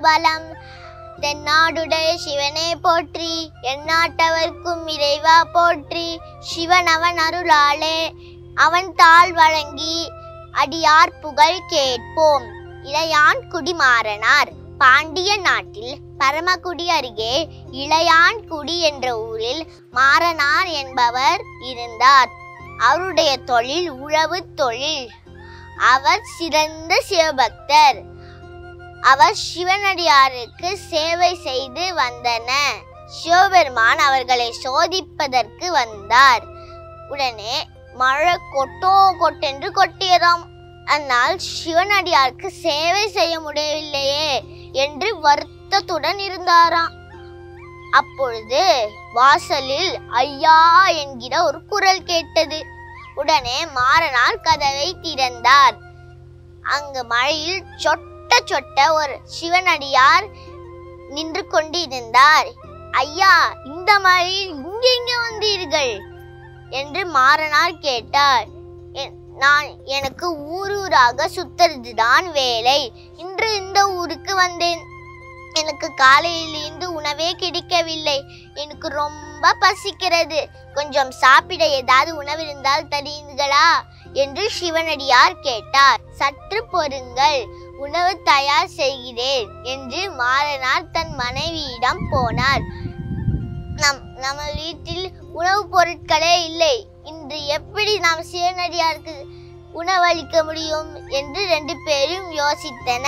திருச்சிற்றம்பலம் தென்னாடுடைய சிவனே போற்றி எந்நாட்டவர்க்கும் இறைவா போற்றி சிவன் அவன் அருளாலே அவன் தாள் வழங்கி அடியார் புகழ் கேட்போம் இளையான் குடிமாறனார் பாண்டிய நாட்டில் பரமக்குடி அருகே இளையான்குடி என்ற ஊரில் மாறனார் என்பவர் இருந்தார் அவருடைய தொழில் உழவு தொழில் அவர் சிறந்த சிவபக்தர் அவர் சிவனடியாருக்கு சேவை செய்து வந்தன சிவபெருமான் அவர்களை சோதிப்பதற்கு வந்தார் உடனே மழை கொட்டோ கொட்டென்று கொட்டியதாம் அதனால் சிவனடியாருக்கு சேவை செய்ய முடியவில்லையே என்று வருத்தத்துடன் இருந்தாராம் அப்பொழுது வாசலில் ஐயா என்கிற ஒரு குரல் கேட்டது உடனே மாறனார் கதவை திறந்தார் அங்கு மழையில் சொட்ட சொட்ட ஒரு சிவனடியார் நின்று கொண்டிருந்தார் ஐயா இந்த மழையில் இங்கெங்க வந்தீர்கள் என்று மாறனார் கேட்டார் "எ- நான் எனக்கு ஊர் ஊராக சுத்துறதுதான் வேலை இன்று இந்த ஊருக்கு வந்தேன் எனக்கு காலையிலிருந்து உணவே கிடைக்கவில்லை எனக்கு ரொம்ப பசிக்கிறது கொஞ்சம் சாப்பிட ஏதாவது உணவு இருந்தால் தருவீர்களா என்று சிவனடியார் கேட்டார் சற்று பொறுங்கள் உணவு தயார் செய்கிறேன் என்று மாறனார் தன் மனைவியிடம் போனார் நம் நம்ம வீட்டில் உணவுப் பொருட்களே இல்லை இன்று எப்படி நாம் சிவனடியாருக்கு உணவளிக்க முடியும் என்று ரெண்டு பேரும் யோசித்தன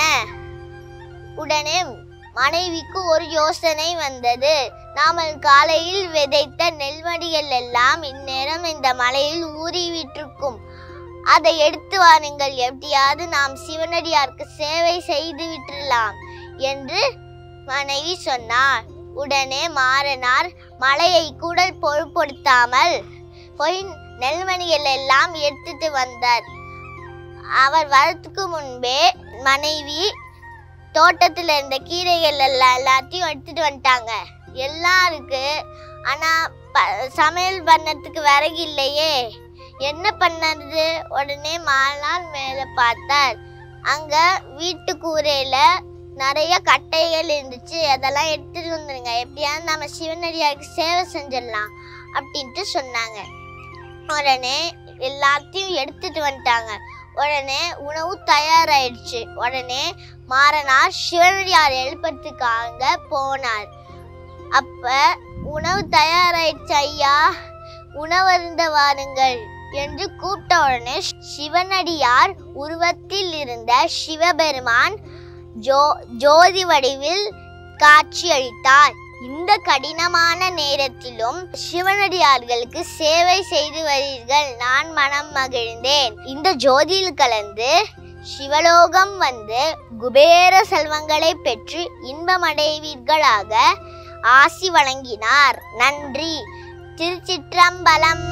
உடனே மனைவிக்கு ஒரு யோசனை வந்தது நாமல் காலையில் விதைத்த நெல்மடிகள் எல்லாம் இந்நேரம் இந்த மலையில் ஊறிவிட்டிருக்கும் அதை எடுத்து வாருங்கள் எப்படியாவது நாம் சிவனடியாருக்கு சேவை செய்து விட்டுறலாம் என்று மனைவி சொன்னார் உடனே மாறனார் மலையை கூட பொருட்படுத்தாமல் போய் நெல்மணிகள் எல்லாம் எடுத்துட்டு வந்தார் அவர் வரத்துக்கு முன்பே மனைவி தோட்டத்தில் இருந்த கீரைகள் எல்லாம் எல்லாத்தையும் எடுத்துட்டு வந்துட்டாங்க எல்லாம் இருக்கு ஆனா ப- சமையல் பண்ணறதுக்கு விறகு இல்லையே என்ன பண்ணது உடனே மாலால் மேலே பார்த்தார் அங்க வீட்டு கூரையில நிறைய கட்டைகள் இருந்துச்சு அதெல்லாம் எடுத்துட்டு வந்துருங்க எப்படியாவது நம்ம சிவனடியாருக்கு சேவை செஞ்சிடலாம் அப்படின்ட்டு சொன்னாங்க உடனே எல்லாத்தையும் எடுத்துட்டு வந்துட்டாங்க உடனே உணவு தயாராயிடுச்சு உடனே மாறனார் சிவனடியார் எழுப்பறதுக்காக போனார் அப்ப உணவு தயாராயிடுச்சு ஐயா உணவருந்த வாருங்கள் என்று கூப்பிட்ட உடனே சிவனடியார் உருவத்தில் இருந்த சிவபெருமான் ஜோ ஜோதி வடிவில் காட்சியளித்தார் இந்த கடினமான நேரத்திலும் சிவனடியார்களுக்கு சேவை செய்து வருவீர்கள் நான் மனம் மகிழ்ந்தேன் இந்த ஜோதியில் கலந்து சிவலோகம் வந்து குபேர செல்வங்களை பெற்று இன்பமடைவீர்களாக ஆசி வழங்கினார் நன்றி திருச்சிற்றம்பலம்